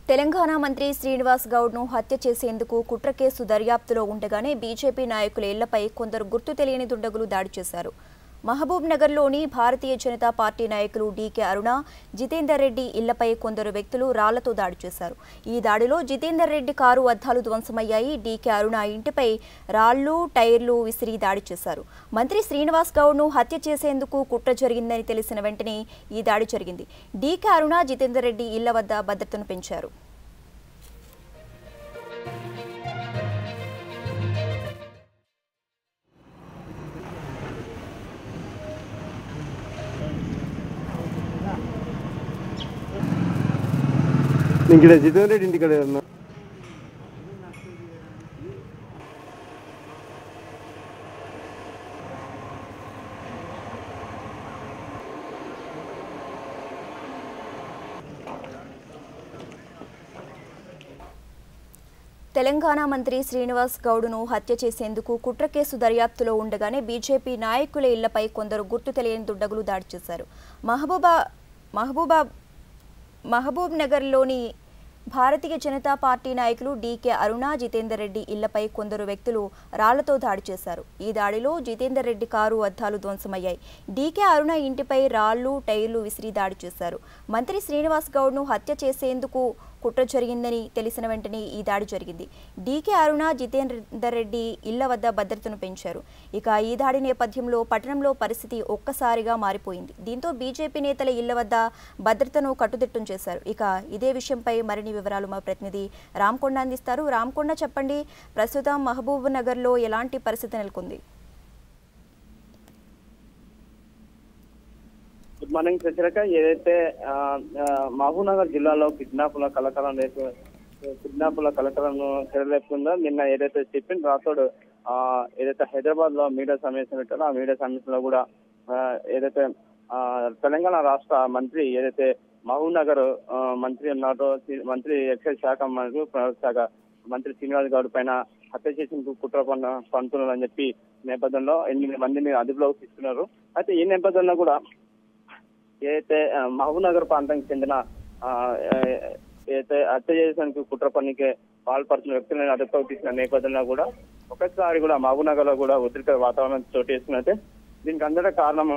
తెలంగాణ మంత్రి శ్రీనివాస్ గౌడ్ను హత్య చేసేందుకు కుట్ర కేసు దర్యాప్తులో ఉండగానే బీజేపీ నాయకుల ఇళ్లపై కొందరు గుర్తు తెలియని దుండగులు దాడి చేశారు మహబూబ్ నగర్లోని భారతీయ జనతా పార్టీ నాయకులు డీకే అరుణ జితేందర్ రెడ్డి ఇళ్లపై కొందరు వ్యక్తులు రాళ్లతో దాడి చేశారు ఈ దాడిలో జితేందర్ రెడ్డి కారు అద్దాలు ధ్వంసమయ్యాయి డీకే అరుణ ఇంటిపై రాళ్లు టైర్లు విసిరి దాడి చేశారు మంత్రి శ్రీనివాస్ గౌడ్ను హత్య చేసేందుకు కుట్ర జరిగిందని తెలిసిన వెంటనే ఈ దాడి జరిగింది డీకే అరుణ జితేందర్ రెడ్డి ఇళ్ల వద్ద భద్రతను పెంచారు నేను ఇక్కడ జితేంద్ర రెడ్డి ఇంటికాడ ఉన్నా తెలంగాణ మంత్రి శ్రీనివాస్ గౌడ్ను హత్య చేసేందుకు కుట్ర కేసు దర్యాప్తులో ఉండగానే బీజేపీ నాయకుల ఇళ్లపై కొందరు గుర్తు తెలియని దుండగులు దాడి చేశారు మహబూబా మహబూబా మహబూబ్ నగర్లోని భారతీయ జనతా పార్టీ నాయకులు డీకే అరుణ జితేందర్ రెడ్డి ఇళ్లపై కొందరు వ్యక్తులు రాళ్లతో దాడి చేశారు ఈ దాడిలో జితేందర్ రెడ్డి కారు అద్దాలు ధ్వంసమయ్యాయి డీకే అరుణ ఇంటిపై రాళ్లు టైర్లు విసిరి దాడి చేశారు మంత్రి శ్రీనివాస్ గౌడ్ను హత్య చేసేందుకు కుట్ర జరిగిందని తెలిసిన వెంటనే ఈ దాడి జరిగింది డీకే అరుణ జితేందర్ రెడ్డి ఇళ్ల వద్ద భద్రతను పెంచారు ఇక ఈ దాడి నేపథ్యంలో పట్టణంలో పరిస్థితి ఒక్కసారిగా మారిపోయింది దీంతో బీజేపీ నేతల ఇళ్ల వద్ద భద్రతను కట్టుదిట్టం చేశారు ఇక ఇదే విషయంపై మరిన్ని వివరాలు మా ప్రతినిధి రామ్కొండ అందిస్తారు రామ్కొండ చెప్పండి ప్రస్తుతం మహబూబ్ నగర్లో ఎలాంటి పరిస్థితి నెలకొంది గుడ్ మార్నింగ్ శశిరేఖ ఏదైతే ఆ, ఆ, మహబూబ్నగర్ జిల్లాలో కిడ్నాపుల కలకలం రేపు కిడ్నాపుల కలకలను చెరలేపుకుందో నిన్న ఏదైతే స్టిఫిన్ రాథోడ్ ఆ, ఏదైతే హైదరాబాద్ లో మీడియా సమావేశం పెట్టారో ఆ మీడియా సమావేశంలో కూడా ఆ, ఏదైతే ఆ, తెలంగాణ రాష్ట్ర మంత్రి ఏదైతే మహబూబ్ నగర్ ఆ, మంత్రి ఉన్నారో సి- మంత్రి ఎక్సైజ్ శాఖ మరియు ప్రైవేట్ శాఖ మంత్రి శ్రీనివాస్ గౌడ్ పైన హత్య చేసిన కుట్ర పన్న పంతున్నారు అని చెప్పి నేపథ్యంలో ఎనిమిది మందిని అదుపులోకి తీసుకున్నారు అయితే ఈ నేపథ్యంలో కూడా ఏదైతే ఆ, మహబూబ్ నగర్ ప్రాంతానికి చెందిన ఆ, ఏ- ఏదైతే హత్య చేసేందుకు కుట్ర పనికి పాల్పడుతున్న వ్యక్తులను అదుపులోకి తీసిన నేపథ్యంలో కూడా ఒకసారి కూడా మహబూబ్ నగర్ లో కూడా ఉద్రిక్త వాతావరణం చోటు చేసుకున్నైతే దీనికి అందరూ కారణం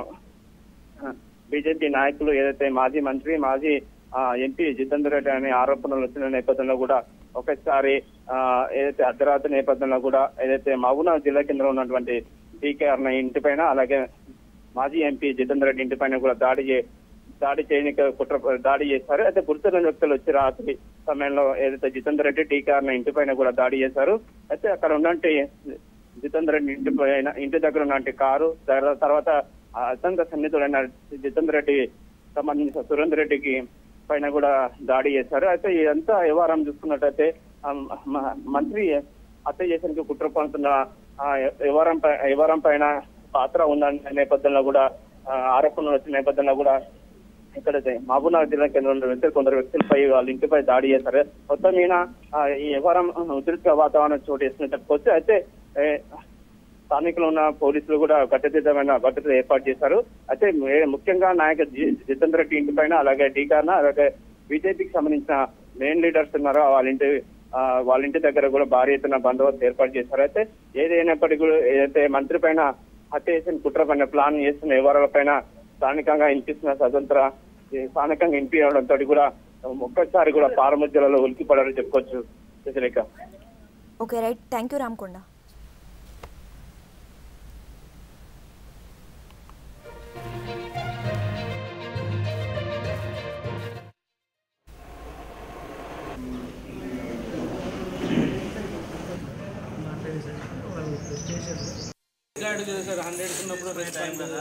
బీజేపీ నాయకులు ఏదైతే మాజీ మంత్రి మాజీ ఆ, ఎంపీ జితేందర్ రెడ్డి అనే ఆరోపణలు వచ్చిన నేపథ్యంలో కూడా ఒకసారి ఆ, ఏదైతే అర్ధరాత్రి నేపథ్యంలో కూడా ఏదైతే మహబూబ్నగర్ జిల్లా కేంద్రంలో ఉన్నటువంటి టీకే అన్న ఇంటి పైన అలాగే మాజీ ఎంపీ జితేందర్ రెడ్డి ఇంటి పైన కూడా దాడి చే దాడి చేయడానికి కుట్ర దాడి చేశారు అయితే గుర్తున్న వ్యక్తులు వచ్చి రాత్రి సమయంలో ఏదైతే జితేందర్ రెడ్డి టీకే అన్న ఇంటి పైన కూడా దాడి చేశారు అయితే అక్కడ ఉన్నటువంటి జితేందర్ రెడ్డి ఇంటి పైన ఇంటి దగ్గర ఉన్నటువంటి కారు తర్వా- తర్వాత ఆ అత్యంత సన్నిహితుడైన జితేందర్ రెడ్డి సంబంధించిన సురేందర్ రెడ్డికి పైన కూడా దాడి చేశారు అయితే ఇదంతా వ్యవహారం చూసుకున్నట్టయితే ఆ మ- మంత్రి హత్య చేసేందుకు కుట్ర పడుతున్న ఆ వ్యవహారం పై- వ్యవహారం పైన పాత్ర ఉందనే నేపథ్యంలో కూడా ఆ, ఆరోపణలు వచ్చిన నేపథ్యంలో కూడా ఇక్కడైతే మహబూబ్నగర్ జిల్లా కేంద్రంలో వ్యక్తులు కొందరు వ్యక్తులపై వాళ్ళ ఇంటిపై దాడి చేశారు మొత్తం మీద ఆ, ఈ వ్యవహారం ఉద్రిక్త వాతావరణం చోటు చేసుకుని చెప్పుకోవచ్చు అయితే ఏ, స్థానికులు ఉన్న పోలీసులు కూడా కట్టుదిట్టమైన భద్రత ఏర్పాటు చేశారు అయితే మే- ముఖ్యంగా నాయక జి- జితేందర్ రెడ్డి ఇంటి పైన అలాగే టీకాన అలాగే బీజేపీకి సంబంధించిన మెయిన్ లీడర్స్ ఉన్నారో వాళ్ళ ఇంటి ఆ, వాళ్ళ ఇంటి దగ్గర కూడా భారీ ఎత్తున బందోబస్తు ఏర్పాటు చేశారు అయితే ఏదైనప్పటికీ కూడా ఏదైతే మంత్రి పైన హత్య చేసిన కుట్ర పైన ప్లాన్ చేస్తున్న వివరాల పైన స్థానికంగా వినిపిస్తున్న స్వతంత్ర ఈ స్థానికంగా వినిపించడంతో కూడా ఒక్కసారి కూడా పారముద్యలలో ఉలికి పడారని చెప్పుకోవచ్చు Sasirekha okay right thank you Ramkonda record చేశారు హండ్రెడ్ ఉన్నప్పుడు రెస్పాండ్ కదా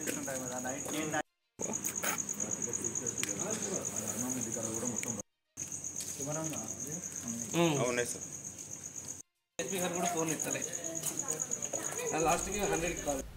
అవునే సార్ ఎస్పీ గారు కూడా ఫోన్ ఇస్తలే లాస్ట్కి హండ్రెడ్ కాల్